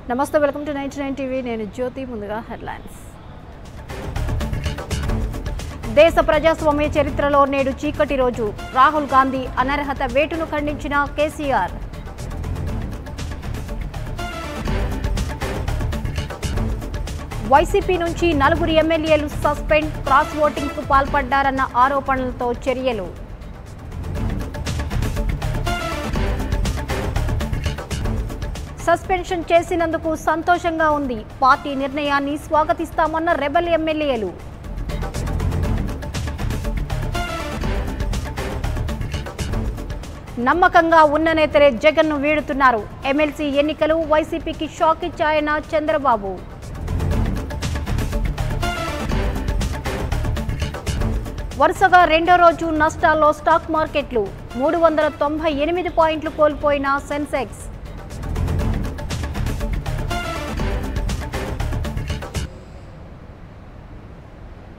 నమస్తే welcome to ninety nine TV నేను జ్యోతి ముందుగా హెడ్లైన్స్ దేశ ప్రజాస్వామ్య చరిత్రలో నేడు చీకటి రోజు రాహుల్ గాంధీ అనర్హత వేటును ఖండించిన కేసీఆర్ వైసీపీ నుంచి నలుగురు ఎమ్మెల్యేలు సస్పెండ్ క్రాస్ ఓటింగ్ కు పాల్పడ్డారన్న ఆరోపణలతో చర్యలు సస్పెన్షన్ చేసినందుకు సంతోషంగా ఉంది పార్టీ నిర్ణయాన్ని స్వాగతిస్తామన్న రెబల్ ఎమ్మెల్యేలు నమ్మకంగా ఉన్న నేతలే జగన్ను వీడుతున్నారు ఎమ్మెల్సీ ఎన్నికలు వైసీపీకి షాక్ ఇచ్చాయన్న చంద్రబాబు వరుసగా రెండో రోజు నష్టాల్లో స్టాక్ మార్కెట్లు మూడు వందల తొంభై ఎనిమిది పాయింట్లు కోల్పోయిన సెన్సెక్స్